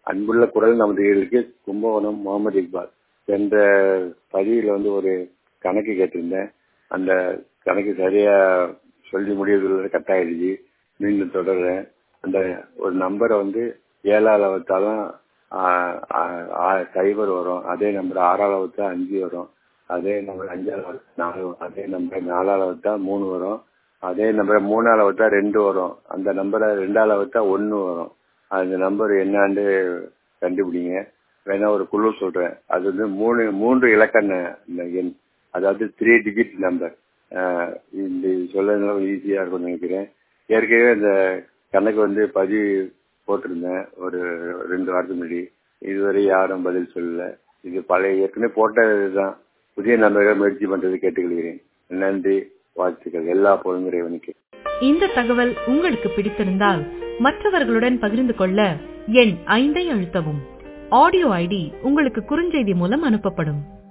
அன்புள்ள குரல் நமதுகளுக்கு கும்பகோணம் முகமது இக்பால் சென்ற பதிவில் வந்து ஒரு கணக்கு கேட்டிருந்தேன் அந்த கணக்கு சரியா சொல்லி முடியறதுல கட் ஆயிடுச்சு மீண்டும் தொடர்றேன் அந்த ஒரு நம்பரை வந்து ஏழாவது வகுத்தாலும் சைபர் வரும் அதே நம்பர் ஆறாவது வகுத்தா அஞ்சு வரும் அதே நம்பர் அஞ்சாவது வகுத்தா நாலு வரும் அதே நம்பர் நாலாவது வகுத்தா மூணு வரும் அதே நம்பர் மூணாவது வகுத்தா ரெண்டு வரும் அந்த நம்பரை ரெண்டாவது வகுத்தா ஒன்று வரும் அந்த நம்பர் என்னான்னு கண்டுபிடிங்க வேணா ஒரு குழு சொல்றேன் அது வந்து மூணு மூன்று இலக்கண எண் அதாவது த்ரீ டிஜிட் நம்பர் இந்த சொல்ல ஈஸியா இருக்கும்னு நினைக்கிறேன் ஏற்கனவே இந்த கணக்கு வந்து பதிவு போட்டிருந்தேன் ஒரு ரெண்டு வாரத்துக்கு முன்னாடி இதுவரை யாரும் பதில் சொல்லல இது பழைய ஏற்கனவே போட்டதுதான் புதிய நம்பர்கள் முயற்சி பண்றது கேட்டுக்கொள்கிறேன் நன்றி வாழ்த்துக்கள் எல்லா பொழுங்குறைவனுக்கு இந்த தகவல் உங்களுக்கு பிடித்திருந்தால் மற்றவர்களுடன் பகிர்ந்து கொள்ள எண் ஐந்தை அழுத்தவும் ஆடியோ ஐடி உங்களுக்கு குறுஞ்செய்தி மூலம் அனுப்பப்படும்